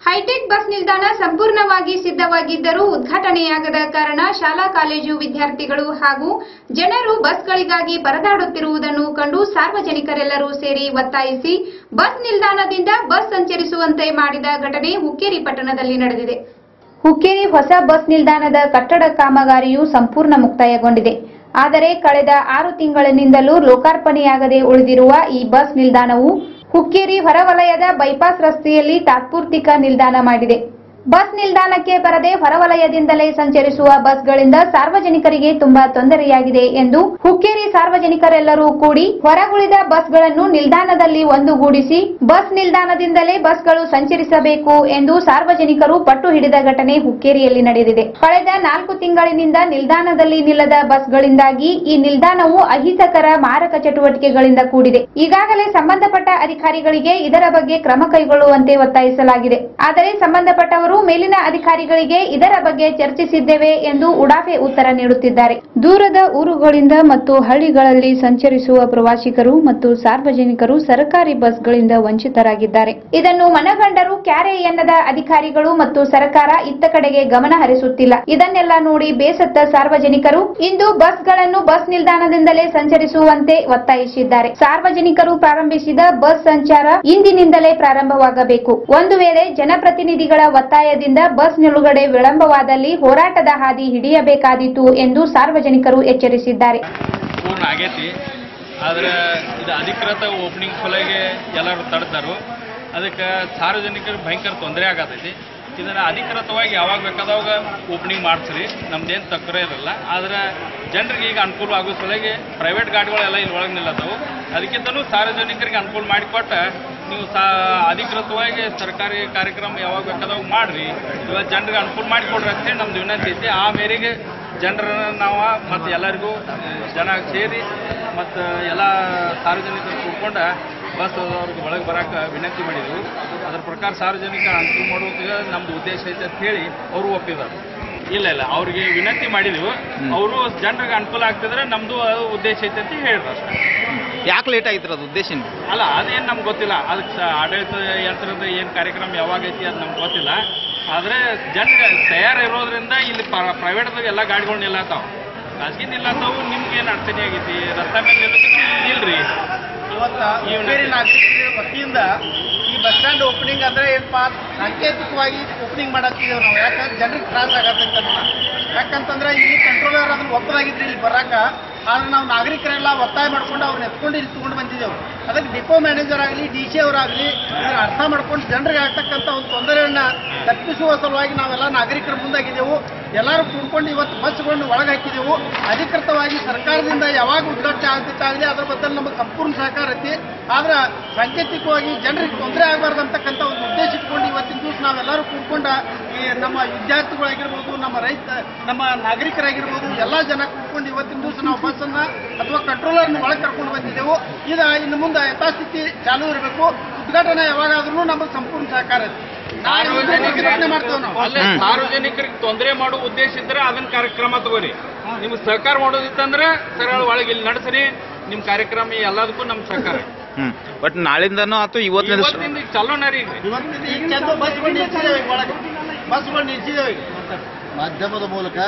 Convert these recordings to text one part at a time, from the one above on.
High tech bus ನಿಲ್ದಾಣ ಸಂಪೂರ್ಣವಾಗಿ ಸಿದ್ಧವಾಗಿದ್ದರೂ ಉದ್ಘಾಟನೆಯಾಗದ ಕಾರಣ ಶಾಲಾ ಕಾಲೇಜು ವಿದ್ಯಾರ್ಥಿಗಳು ಹಾಗೂ ಜನರು ಬಸ್ಗಳಿಗಾಗಿ ಪರದಾಡುತ್ತಿರುವುದನ್ನು ಕಂಡು ಸಾರ್ವಜನಿಕರೆಲ್ಲರೂ ಸೇರಿ ಒತ್ತಾಯಿಸಿ ಬಸ್ ನಿಲ್ದಾಣದಿಂದ ಬಸ್ ಸಂಚರಿಸುವಂತೆ ಮಾಡಿದ ಘಟನೆ ಹುಕ್ಕೇರಿ ಪಟ್ಟಣದಲ್ಲಿ ನಡೆದಿದೆ ಹುಕ್ಕೇರಿ ಹೊಸ ಬಸ್ ನಿಲ್ದಾಣದ ಕಟ್ಟಡ ಕಾಮಗಾರಿಯು ಸಂಪೂರ್ಣ ಮುಕ್ತಾಯಗೊಂಡಿದೆ ಆದರೆ ಕಳೆದ ಆರು ತಿಂಗಳಿನಿಂದಲೂ ಲೋಕಾರ್ಪಣೆಯಾಗದೆ ಉಳಿದಿರುವ ಈ ಬಸ್ ನಿಲ್ದಾಣವು ಹುಕ್ಕೇರಿ ಹೊರವಲಯದ ಬೈಪಾಸ್ ರಸ್ತೆಯಲ್ಲಿ ತಾತ್ಪೂರ್ತಿಕ ನಿಲ್ದಾಣ ಮಾಡಿದೆ ಬಸ್ ನಿಲ್ದಾಣಕ್ಕೆ ಬರದೆ ಹೊರವಲಯದಿಂದಲೇ ಸಂಚರಿಸುವ ಬಸ್ಗಳಿಂದ ಸಾರ್ವಜನಿಕರಿಗೆ ತುಂಬಾ ತೊಂದರೆಯಾಗಿದೆ ಎಂದು ಹುಕ್ಕೇರಿ ಸಾರ್ವಜನಿಕರೆಲ್ಲರೂ ಕೂಡಿ ಹೊರಗುಳಿದ ಬಸ್ಗಳನ್ನು ನಿಲ್ದಾಣದಲ್ಲಿ ಒಂದುಗೂಡಿಸಿ ಬಸ್ ನಿಲ್ದಾಣದಿಂದಲೇ ಬಸ್ಗಳು ಸಂಚರಿಸಬೇಕು ಎಂದು ಸಾರ್ವಜನಿಕರು ಪಟ್ಟು ಹಿಡಿದ ಘಟನೆ ಹುಕ್ಕೇರಿಯಲ್ಲಿ ನಡೆದಿದೆ ಕಳೆದ ನಾಲ್ಕು ತಿಂಗಳಿನಿಂದ ನಿಲ್ದಾಣದಲ್ಲಿ ನಿಲ್ಲದ ಬಸ್ಗಳಿಂದಾಗಿ ಈ ನಿಲ್ದಾಣವು ಅಹಿತಕರ ಮಾರಕ ಚಟುವಟಿಕೆಗಳಿಂದ ಕೂಡಿದೆ ಈಗಾಗಲೇ ಸಂಬಂಧಪಟ್ಟ ಅಧಿಕಾರಿಗಳಿಗೆ ಇದರ ಬಗ್ಗೆ ಕ್ರಮ ಕೈಗೊಳ್ಳುವಂತೆ ಒತ್ತಾಯಿಸಲಾಗಿದೆ ಆದರೆ ಸಂಬಂಧಪಟ್ಟವರು ಮೇಲಿನ ಅಧಿಕಾರಿಗಳಿಗೆ ಇದರ ಬಗ್ಗೆ ಚರ್ಚಿಸಿದ್ದೇವೆ ಎಂದು ಉಡಾಫೆ ಉತ್ತರ ನೀಡುತ್ತಿದ್ದಾರೆ ದೂರದ ಊರುಗಳಿಂದ ಮತ್ತು ಹಳ್ಳಿಗಳಲ್ಲಿ ಸಂಚರಿಸುವ ಪ್ರವಾಸಿಗರು ಮತ್ತು ಸಾರ್ವಜನಿಕರು ಸರ್ಕಾರಿ ಬಸ್ಗಳಿಂದ ವಂಚಿತರಾಗಿದ್ದಾರೆ ಇದನ್ನು ಮನಗಂಡರೂ ಕ್ಯಾರೆ ಎನ್ನದ ಅಧಿಕಾರಿಗಳು ಮತ್ತು ಸರ್ಕಾರ ಇತ್ತ ಕಡೆಗೆ ಗಮನ ಹರಿಸುತ್ತಿಲ್ಲ ಇದನ್ನೆಲ್ಲ ನೋಡಿ ಬೇಸತ್ತ ಸಾರ್ವಜನಿಕರು ಇಂದು ಬಸ್ಗಳನ್ನು ಬಸ್ ನಿಲ್ದಾಣದಿಂದಲೇ ಸಂಚರಿಸುವಂತೆ ಒತ್ತಾಯಿಸಿದ್ದಾರೆ ಸಾರ್ವಜನಿಕರು ಪ್ರಾರಂಭಿಸಿದ ಬಸ್ ಸಂಚಾರ ಇಂದಿನಿಂದಲೇ ಪ್ರಾರಂಭವಾಗಬೇಕು ಒಂದು ವೇಳೆ ಜನಪ್ರತಿನಿಧಿಗಳ ಒತ್ತಾಯದಿಂದ ಬಸ್ ನಿಲುಗಡೆ ವಿಳಂಬವಾದಲ್ಲಿ ಹೋರಾಟದ ಹಾದಿ ಹಿಡಿಯಬೇಕಾದೀತು ಎಂದು ಸಾರ್ವಜನಿಕರು ಎಚ್ಚರಿಸಿದ್ದಾರೆ ಪೂರ್ಣ ಆಗೈತಿ ಆದ್ರೆ ಇದು ಅಧಿಕೃತ ಓಪನಿಂಗ್ ಸಲುವಾಗಿ ಎಲ್ಲರೂ ತಡ್ತಾರು ಅದಕ್ಕೆ ಸಾರ್ವಜನಿಕರಿಗೆ ಭಯಂಕರ ತೊಂದರೆ ಆಗತೈತಿ ಇದನ್ನು ಅಧಿಕೃತವಾಗಿ ಯಾವಾಗ ಬೇಕಾದವಾಗ ಓಪನಿಂಗ್ ಮಾಡಿಸ್ರಿ ನಮ್ದೇನು ತಕರೇ ಇರಲ್ಲ ಆದ್ರೆ ಜನರಿಗೆ ಈಗ ಅನುಕೂಲ ಆಗೋ ಸಲುವಾಗಿ ಪ್ರೈವೇಟ್ ಗಾಡಿಗಳೆಲ್ಲ ಇಲ್ಲಿ ಒಳಗೆ ನಿಲ್ಲತ್ತವು ಅದಕ್ಕಿಂತಲೂ ಸಾರ್ವಜನಿಕರಿಗೆ ಅನುಕೂಲ ಮಾಡಿಕೊಟ್ಟ ನೀವು ಸಾ ಅಧಿಕೃತವಾಗಿ ಸರ್ಕಾರಿ ಕಾರ್ಯಕ್ರಮ ಯಾವಾಗ ಬೇಕಾದವಾಗ ಮಾಡಿರಿ ಇವತ್ತು ಜನರಿಗೆ ಅನುಕೂಲ ಮಾಡಿಕೊಡ್ರಿ ಅಂತೇಳಿ ನಮ್ದು ವಿನಂತಿ ಐತಿ ಆ ಮೇರೆಗೆ ಜನರನ್ನ ನಾವು ಮತ್ತು ಎಲ್ಲರಿಗೂ ಜನ ಸೇರಿ ಮತ್ತು ಎಲ್ಲ ಸಾರ್ವಜನಿಕರು ಕೂತ್ಕೊಂಡು ಬಸ್ ಅವ್ರಿಗೆ ಒಳಗೆ ಬರೋಕೆ ವಿನಂತಿ ಮಾಡಿದೆವು ಅದ್ರ ಪ್ರಕಾರ ಸಾರ್ವಜನಿಕರ ಅನುಕೂಲ ಮಾಡೋಕೆ ನಮ್ಮದು ಉದ್ದೇಶ ಐತೆ ಅಂತ ಹೇಳಿ ಅವರು ಒಪ್ಪಿದ್ದಾರೆ ಇಲ್ಲ ಇಲ್ಲ ಅವ್ರಿಗೆ ವಿನಂತಿ ಮಾಡಿದೆವು ಅವರು ಜನರಿಗೆ ಅನುಕೂಲ ಆಗ್ತಿದ್ರೆ ನಮ್ಮದು ಉದ್ದೇಶ ಐತೆ ಅಂತ ಹೇಳಿದ್ರು ಅಷ್ಟೇ ಯಾಕೆ ಲೇಟ್ ಆಗಿತ್ತು ಅದು ಉದ್ದೇಶ ಏನು? ಅಲ್ಲ ಅದೇನು ನಮ್ಗೆ ಗೊತ್ತಿಲ್ಲ ಅದಕ್ಕೆ ಸ- ಆಡಳಿತ ಯಂತ್ರದ ಏನು ಕಾರ್ಯಕ್ರಮ ಯಾವಾಗ ಐತಿ ಅದು ನಮ್ಗೆ ಗೊತ್ತಿಲ್ಲ ಆದರೆ ಜನರಿಗೆ ತಯಾರಿರೋದ್ರಿಂದ ಇಲ್ಲಿ ಪ್ರೈವೇಟ್ದಾಗ ಎಲ್ಲ ಗಾಡಿಗಳು ನಿಲ್ಲತ್ತಾವ ಖಾಸಗಿ ನಿಲ್ಲತ್ತಾವು ನಿಮ್ಗೆ ಏನು ಅಡಚಣೆ ಆಗೈತಿ ರಸ್ತೆ ಮೇಲೆ ನಿಲ್ಲಕ್ಕೆ ನಿಲ್ರಿ ಇವತ್ತ ಈ ಹುಕ್ಕೇರಿ ನಾಗರಿಕರ ವತಿಯಿಂದ ಈ ಬಸ್ ಸ್ಟ್ಯಾಂಡ್ ಓಪನಿಂಗ್ ಅಂದ್ರೆ ಏನಪ್ಪಾ ಸಾಂಕೇತಿಕವಾಗಿ ಓಪನಿಂಗ್ ಮಾಡತ್ತಿದ್ದೇವೆ ನಾವು ಯಾಕಂದ್ರೆ ಜನರಿಗೆ ತ್ರಾಸ ಆಗತ್ತೈತೆ ಅನ್ನೋಣ ಯಾಕಂತಂದ್ರೆ ಇಲ್ಲಿ ಕಂಟ್ರೋಲರ್ ಅದನ್ನ ಒಪ್ಪದಾಗಿದ್ರಿ ಇಲ್ಲಿ ಬರಾಕ ಆದ್ರೆ ನಾವು ನಾಗರಿಕರೆಲ್ಲ ಒತ್ತಾಯ ಮಾಡ್ಕೊಂಡು ಅವ್ರನ್ನ ಎತ್ಕೊಂಡು ಇಲ್ಲಿ ತಗೊಂಡು ಬಂದಿದ್ದೆವು ಅದಕ್ಕೆ ಡಿಪೋ ಮ್ಯಾನೇಜರ್ ಆಗಲಿ ಡಿ ಸಿ ಅವರಾಗಲಿ ಇದನ್ನ ಅರ್ಥ ಮಾಡ್ಕೊಂಡು ಜನರಿಗೆ ಆಗ್ತಕ್ಕಂಥ ಒಂದು ತೊಂದರೆಯನ್ನ ತಪ್ಪಿಸುವ ಸಲುವಾಗಿ ನಾವೆಲ್ಲ ನಾಗರಿಕರ ಮುಂದಾಗಿದ್ದೆವು ಎಲ್ಲರೂ ಕೂಡ್ಕೊಂಡು ಇವತ್ತು ಬಸ್ಗಳನ್ನು ಒಳಗೆ ಹಾಕಿದೆವು ಅಧಿಕೃತವಾಗಿ ಸರ್ಕಾರದಿಂದ ಯಾವಾಗ ಉದ್ಘಾಟನೆ ಆಗ್ತಿತ್ತಾಗಲಿ ಅದ್ರ ಬದಲು ನಮಗೆ ಸಂಪೂರ್ಣ ಸಹಕಾರ ಐತಿ ಆದ್ರೆ ಸಾಂಕೇತಿಕವಾಗಿ ಜನರಿಗೆ ತೊಂದರೆ ಆಗಬಾರ್ದು ಅಂತಕ್ಕಂಥ ಒಂದು ಉದ್ದೇಶ ಇಟ್ಕೊಂಡು ಇವತ್ತಿನ ದಿವಸ ನಾವೆಲ್ಲರೂ ಕೂಡ್ಕೊಂಡು ಈ ನಮ್ಮ ವಿದ್ಯಾರ್ಥಿಗಳಾಗಿರ್ಬೋದು ನಮ್ಮ ರೈತ ನಮ್ಮ ನಾಗರಿಕರಾಗಿರ್ಬೋದು ಎಲ್ಲ ಜನ ಕೂತ್ಕೊಂಡು ಇವತ್ತಿನ ದಿವಸ ನಾವು ಬಸ್ಸನ್ನ ಅಥವಾ ಕಂಟ್ರೋಲರ್ನ ಒಳಗೆ ಕರ್ಕೊಂಡು ಬಂದಿದ್ದೆವು ಇದು ಇನ್ನು ಮುಂದೆ ಯಥಾಸ್ಥಿತಿ ಚಾಲೂ ಇರಬೇಕು ಉದ್ಘಾಟನೆ ಯಾವಾಗಾದ್ರೂ ನಮಗೆ ಸಂಪೂರ್ಣ ಸಹಕಾರ ಐತಿ ನಾವು ಉದ್ಘಾಟನೆ ಮಾಡ್ತೇವೆ ನಾವು ಅಲ್ಲೇ ಸಾರ್ವಜನಿಕರಿಗೆ ತೊಂದರೆ ಮಾಡೋ ಉದ್ದೇಶ ಇದ್ರೆ ಅದನ್ನ ಕಾರ್ಯಕ್ರಮ ತಗೋರಿ ನಿಮ್ಗೆ ಸಹಕಾರ ಮಾಡೋದಿತ್ತಂದ್ರೆ ಸರಳ ಒಳಗೆ ಇಲ್ಲಿ ನಡೆಸ್ರಿ ನಿಮ್ಮ ಕಾರ್ಯಕ್ರಮ ಎಲ್ಲದಕ್ಕೂ ನಮ್ಮ ಸಹಕಾರ ಹ್ಮ್ ಬಟ್ ನಾಳಿಂದನೂ ಆತು ಇವತ್ತಿನ ದಿವ್ಸ- ಇವತ್ತಿಂದ ಈಗ ಚಾಲೋನ ರೀ ಈಗ. ಇವತ್ತಿನ ಈಗ ಚಂದ ಬಸ್ಗಳು ನಿಲ್ಸಿದ್ದೇವೆ ಈಗ ಒಳಗೆ ಬಸ್ಗಳು ನಿಲ್ಸಿದ್ದೇವೆ ಈಗ. ಮಾಧ್ಯಮದ ಮೂಲಕ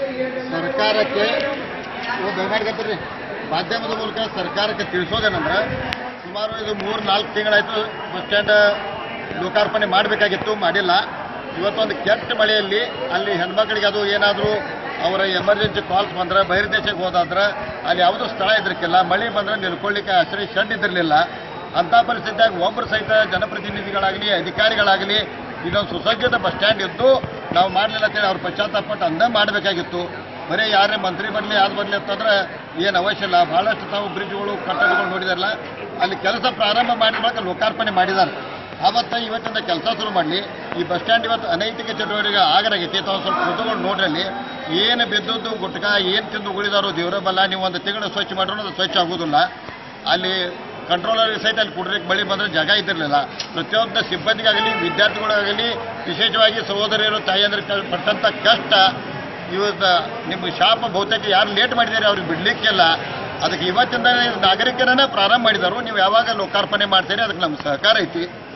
ಸರ್ಕಾರಕ್ಕೆ ದಯಮಾಡ್ಕತ್ತೀರಿ ಮಾಧ್ಯಮದ ಮೂಲಕ ಸರ್ಕಾರಕ್ಕೆ ತಿಳಿಸೋದೇನಂದ್ರೆ ಸುಮಾರು ಇದು ಮೂರು ನಾಲ್ಕು ತಿಂಗಳಾಯಿತು ಬಸ್ ಸ್ಟ್ಯಾಂಡ್ ಲೋಕಾರ್ಪಣೆ ಮಾಡಬೇಕಾಗಿತ್ತು ಮಾಡಿಲ್ಲ ಇವತ್ತೊಂದು ಕೆಟ್ಟ ಮಳೆಯಲ್ಲಿ ಅಲ್ಲಿ ಹೆಣ್ಮಕ್ಳಿಗೆ ಅದು ಏನಾದರೂ ಅವರ ಎಮರ್ಜೆನ್ಸಿ ಕಾಲ್ಸ್ ಬಂದ್ರೆ ಬಹಿರ್ ದೇಶಕ್ಕೆ ಹೋದಾದ್ರೆ ಅಲ್ಲಿ ಯಾವುದೂ ಸ್ಥಳ ಇದ್ರಕ್ಕಿಲ್ಲ ಮಳೆ ಬಂದರೆ ನಿಲ್ಕೊಳ್ಳಿಕ್ಕೆ ಆಶ್ರಯ ಶೆಡ್ ಇದ್ದಿರಲಿಲ್ಲ ಅಂಥ ಪರಿಸ್ಥಿತಿಯಾಗ ಒಬ್ಬರು ಸಹಿತ ಜನಪ್ರತಿನಿಧಿಗಳಾಗಲಿ ಅಧಿಕಾರಿಗಳಾಗಲಿ ಇದೊಂದು ಸುಸಜ್ಜಿತ ಬಸ್ ಸ್ಟ್ಯಾಂಡ್ ಇದ್ದು ನಾವು ಮಾಡಲಿಲ್ಲ ಅಂತೇಳಿ ಅವ್ರು ಪಶ್ಚಾತ್ತಾಪಟ್ಟು ಅಂದೇ ಮಾಡಬೇಕಾಗಿತ್ತು ಬರೀ ಯಾರೇ ಮಂತ್ರಿ ಬರಲಿ ಯಾರು ಬರಲಿ ಅಂತಂದ್ರೆ ಏನು ಅವಶ್ಯ ಇಲ್ಲ ಭಾಳಷ್ಟು ತಾವು ಬ್ರಿಡ್ಜ್ಗಳು ಕಟ್ಟಡಗಳು ನೋಡಿದಾರಲ್ಲ ಅಲ್ಲಿ ಕೆಲಸ ಪ್ರಾರಂಭ ಮಾಡಿದ ಬಳಿಕ ಲೋಕಾರ್ಪಣೆ ಮಾಡಿದ್ದಾರೆ ಆವತ್ತ ಇವತ್ತಿಂದ ಕೆಲಸ ಶುರು ಮಾಡಲಿ ಈ ಬಸ್ ಸ್ಟ್ಯಾಂಡ್ ಇವತ್ತು ಅನೈತಿಕ ಚಟುವಟಿಕೆ ಆಗರಾಗೈತಿ ತಾವು ಸ್ವಲ್ಪ ಕುತುಕೊಂಡು ನೋಡ್ರಿ ಅಲ್ಲಿ ಏನು ಬಿದ್ದದ್ದು ಗುಟ್ಕ ಏನು ತಿಂದು ಉಳಿದಾರೋ ದೇವರ ಬಲ್ಲ ನೀವು ಒಂದು ತಿಂಗಳು ಸ್ವಚ್ಛ ಮಾಡಿರೋ ಅದು ಸ್ವಚ್ಛ ಆಗೋದಿಲ್ಲ ಅಲ್ಲಿ ಕಂಟ್ರೋಲರ್ ಸಹಿತ ಅಲ್ಲಿ ಕುಡ್ರಿಗೆ ಬಳಿ ಬಂದರೆ ಜಾಗ ಇದ್ದಿರಲಿಲ್ಲ ಪ್ರತಿಯೊಬ್ಬ ಸಿಬ್ಬಂದಿಗಾಗಲಿ ವಿದ್ಯಾರ್ಥಿಗಳಾಗಲಿ ವಿಶೇಷವಾಗಿ ಸಹೋದರಿಯರು ತಾಯಿಯಂದ್ರೆ ಪಟ್ಟಂಥ ಕಷ್ಟ ಇವತ್ತು ನಿಮ್ಮ ಶಾಪ ಬಹುತೇಕ ಯಾರು ಲೇಟ್ ಮಾಡಿದ್ದಾರೆ ಅವ್ರಿಗೆ ಬಿಡ್ಲಿಕ್ಕಿಲ್ಲ ಅದಕ್ಕೆ ಇವತ್ತಿಂದ ನಾಗರಿಕರನ್ನ ಪ್ರಾರಂಭ ಮಾಡಿದರು ನೀವು ಯಾವಾಗ ಲೋಕಾರ್ಪಣೆ ಮಾಡ್ತೀರಿ ಅದಕ್ಕೆ ನಮ್ಮ ಸಹಕಾರ ಐತಿ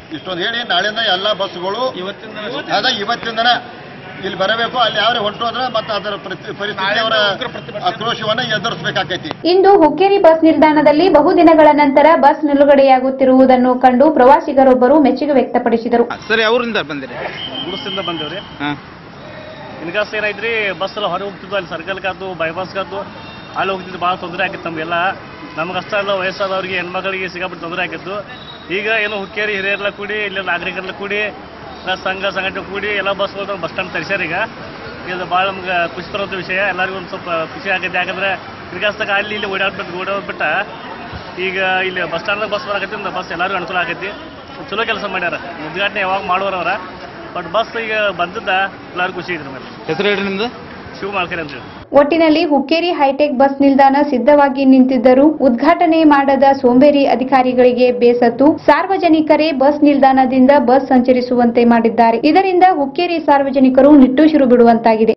ಇಷ್ಟೊಂದು ಹೇಳಿ ನಾಳೆಯಿಂದ ಎಲ್ಲ ಬಸ್ಗಳು ಇವತ್ತಿಂದ ಅದ ಇವತ್ತಿಂದನ ಇಲ್ಲಿ ಬರಬೇಕು ಅಲ್ಲಿ ಯಾವ್ರೆ ಹೊಂಟು ಅಂದ್ರೆ ಮತ್ತೆ ಅದರ ಪ್ರತಿ- ಪರಿಸ್ಥಿತಿ ಅವರ ಆಕ್ರೋಶವನ್ನ ಎದುರಿಸಬೇಕಾಕೈತಿ ಇಂದು ಹುಕ್ಕೇರಿ ಬಸ್ ನಿಲ್ದಾಣದಲ್ಲಿ ಬಹುದಿನಗಳ ನಂತರ ಬಸ್ ನಿಲುಗಡೆಯಾಗುತ್ತಿರುವುದನ್ನು ಕಂಡು ಪ್ರವಾಸಿಗರೊಬ್ಬರು ಮೆಚ್ಚುಗೆ ವ್ಯಕ್ತಪಡಿಸಿದರು ಸರ್ ಯಾವ್ರಿಂದ ಬಂದಿರಿ ಗುಡಿಸಿಂದ ಬಂದೇವ್ರಿ ಹಾ ಇನ್ಗಾಸ್ ಏನೈತ್ರಿ ಬಸ್ ಎಲ್ಲ ಹೊರಗೆ ಹೋಗ್ತಿದ್ವು ಅಲ್ಲಿ ಸರ್ಕಲ್ಗಾತು ಬೈಪಾಸ್ಗಾತು ಅಲ್ಲಿ ಹೋಗ್ತಿದ್ದು ಭಾಳ ತೊಂದರೆ ಆಗಿತ್ತು ನಮಗೆಲ್ಲ ನಮ್ಗೆ ಅಷ್ಟೇ ಅಲ್ಲ ವಯಸ್ಸಾದವ್ರಿಗೆ ಹೆಣ್ಮಕ್ಳಿಗೆ ಸಿಕ್ಕಾಪಟ್ಟೆ ತೊಂದರೆ ಆಗಿತ್ತು ಈಗ ಏನೋ ಹುಕ್ಕೇರಿ ಹಿರಿಯರೆಲ್ಲ ಕೂಡಿ ಇಲ್ಲಿ ನಾಗರಿಕರೆಲ್ಲ ಕೂಡಿ ಎಲ್ಲ ಸಂಘ ಸಂಘಟನೆ ಕೂಡಿ ಎಲ್ಲ ಬಸ್ಗಳು ಬಸ್ ಸ್ಟ್ಯಾಂಡ್ ತರಿಸ್ಯಾರ ಈಗ ಇದು ಭಾಳ ನಮ್ಗೆ ಖುಷಿ ತರೋಂಥ ವಿಷಯ ಎಲ್ಲರಿಗೂ ಒಂದು ಸ್ವಲ್ಪ ಖುಷಿ ಆಗೈತೆ ಯಾಕಂದ್ರೆ ಇನ್ಗಾಸ್ದಾಗ ಅಲ್ಲಿ ಇಲ್ಲಿ ಓಡಾಡ್ಬಿಟ್ಟು ಓಡಾಡ್ಬಿಟ್ಟ ಈಗ ಇಲ್ಲಿ ಬಸ್ ಸ್ಟ್ಯಾಂಡ್ದಾಗ ಬಸ್ ಬರಾಕತ್ತಿ ಬಸ್ ಎಲ್ಲರಿಗೂ ಅನುಕೂಲ ಆಗೈತಿ ಚಲೋ ಕೆಲಸ ಮಾಡ್ಯಾರ ಉದ್ಘಾಟನೆ ಯಾವಾಗ ಮಾಡೋರವ್ರ ಬಟ್ ಬಸ್ ಈಗ ಬಂದದ್ದ ಎಲ್ಲರಿಗೂ ಖುಷಿ ಇದ್ರ ಮೇಲೆ ಹೆಸರು ಹೇಳ್ರಿ ನಿಮ್ದು ಶಿವ ಮಾಡ್ಕರಿ ಅಂತ ಹೇಳಿ ಒಟ್ಟಿನಲ್ಲಿ ಹುಕ್ಕೇರಿ ಹೈಟೆಕ್ ಬಸ್ ನಿಲ್ದಾಣ ಸಿದ್ಧವಾಗಿ ನಿಂತಿದ್ದರೂ ಉದ್ಘಾಟನೆ ಮಾಡದ ಸೋಂಬೇರಿ ಅಧಿಕಾರಿಗಳಿಗೆ ಬೇಸತ್ತು ಸಾರ್ವಜನಿಕರೇ ಬಸ್ ನಿಲ್ದಾಣದಿಂದ ಬಸ್ ಸಂಚರಿಸುವಂತೆ ಮಾಡಿದ್ದಾರೆ ಇದರಿಂದ ಹುಕ್ಕೇರಿ ಸಾರ್ವಜನಿಕರು ನಿಟ್ಟುಸಿರು ಬಿಡುವಂತಾಗಿದೆ